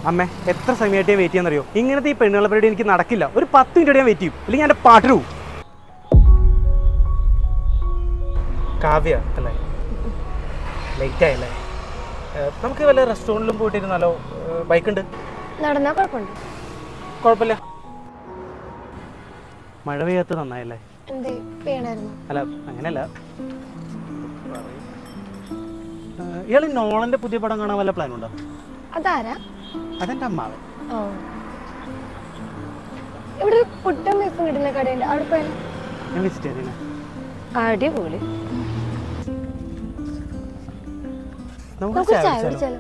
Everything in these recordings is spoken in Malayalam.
അമ്മേ എത്ര സമയമായിട്ട് ഞാൻ വെയിറ്റ് ചെയ്യാന്നറിയോ ഇങ്ങനത്തെ ഈ പെണ്ണുകളെ പരിപാടി എനിക്ക് നടക്കില്ല ഒരു പത്ത് മിനിറ്റ് ഞാൻ വെയിറ്റ് ചെയ്യും അല്ലെങ്കിൽ എൻ്റെ പാട്ടിന് പോവും കാവ്യ അല്ലേ ലേറ്റ് ആയല്ലേ ഏഹ്, നമുക്ക് വല്ല റെസ്റ്റോറൻറ്റിലും പോയിട്ടിരുന്നാലോ ബൈക്ക് ഉണ്ട് നടന്നാ കുഴപ്പമുണ്ട് കുഴപ്പമില്ല മഴ പെയ്യാത്ത നന്നായല്ലേ എന്തേ വീണായിരുന്നു അല്ല അങ്ങനെയല്ല ഇയാൾ നോളന്റെ പുതിയ പടം കാണാൻ വല്ല പ്ലാൻ ഉണ്ടോ അതാരാ അതെന്റെ അമ്മാവൻ ഓ ഇവിടെ ഒരു പുട്ടും ബീഫും കിട്ടുന്ന കടയുണ്ട് അവിടെ പോയാലോ ഞാൻ വെജിറ്റേറിയനാ അടിപൊളി നമുക്ക് നമുക്ക് ചായ ചായ കുടിച്ചാലോ? കുടിച്ചാലോ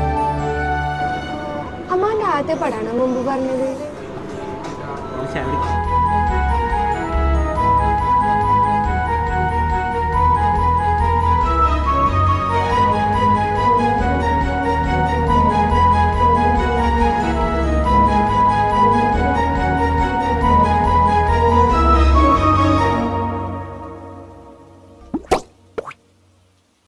അമ്മാന്റെ ആദ്യത്തെ പടാണ് മുമ്പ് പറഞ്ഞത് ഒരു ചായ കുടിക്കാം.